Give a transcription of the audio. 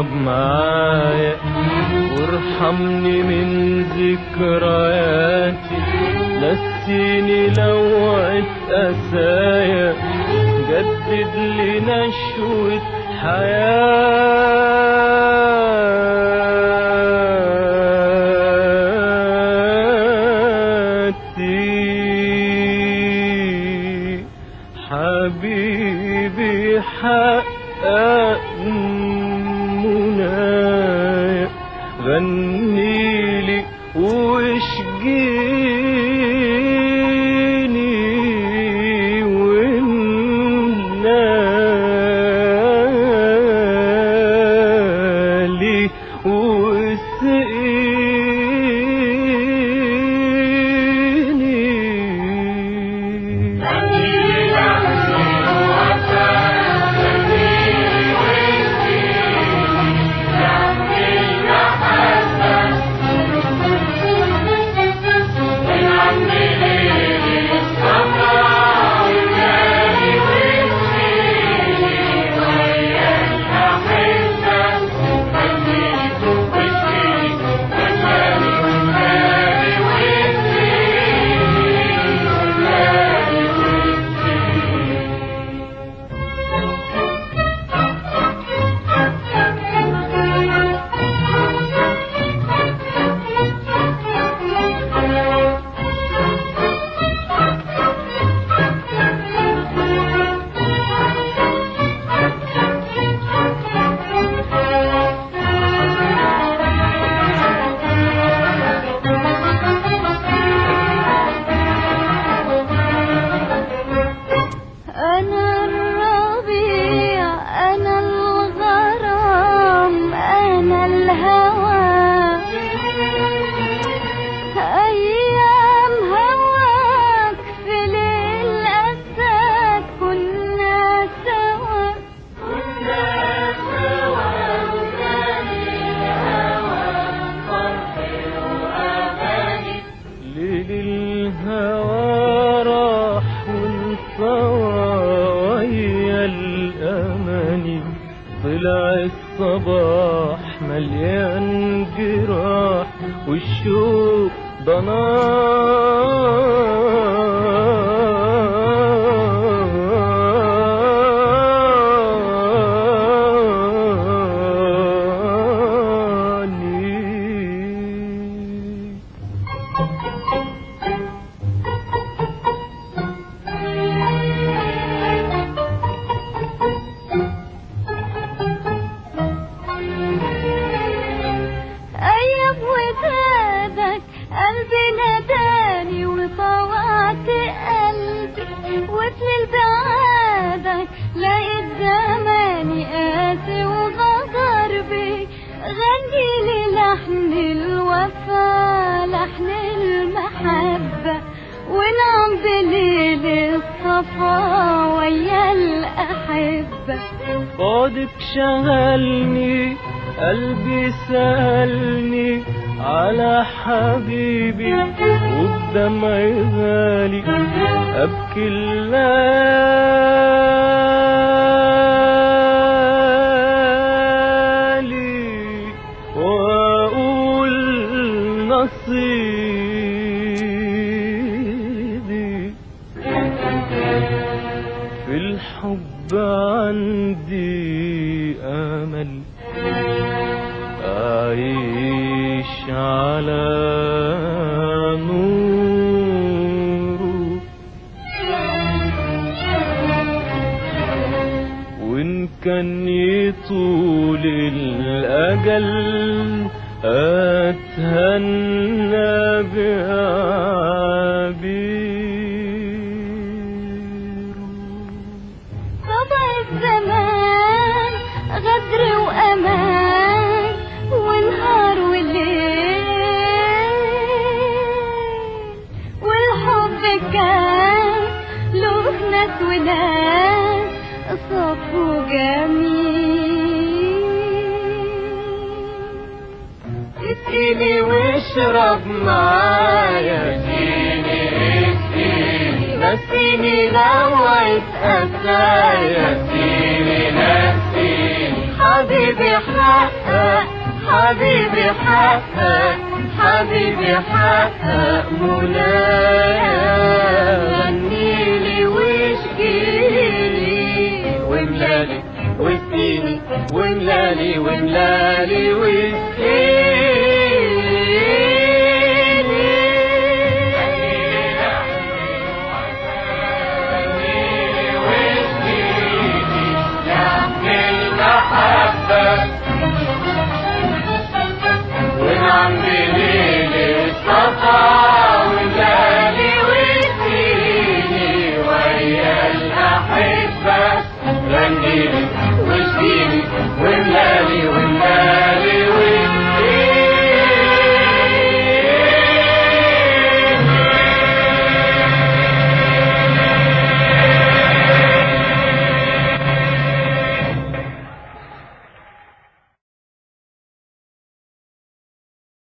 واشرب معايا وارحمني من ذكرياتي نسيني لوعة أسايا جدد لي نشوة حياتي حبيبي حقق منايا غنيلي واشجيني ومنالي وسقيني أنا الربيع أنا الغرام أنا الهوى أيام هواك في ليل أساك كنا سوا كنا سوا وكان الهوى فرح وأغاني ليل الهوى راح وانصوى ويا الأماني طلع الصباح مليان جراح والشوق ضناني أيام ودادك قلبي ناداني وطوعت قلبي وفي بعادك لقيت زماني قاسي وغدر بي غني لي لحن الوفا لحن المحبة ونعم بليل الصفا ويا الأحبة بعدك شغلني قلبي سألني على حبيبي والدمع غالي أبكي الليالي وأقول نصيبي في الحب عندي أمل أعيش على نوره وإن كان يطول الأجل أتهنى بعبيره طبع الزمان غدر وأمان ونهار وليل والحب كان له ناس وناس صف وجميل اسقيني واشرب معايا نسيني لوعة أسايا نسيني حبيبي حقق حبيبي حقق حبيبي حقق منايا غنيلي واشكيلي وملالي واسقيني وملالي وملالي واسقيني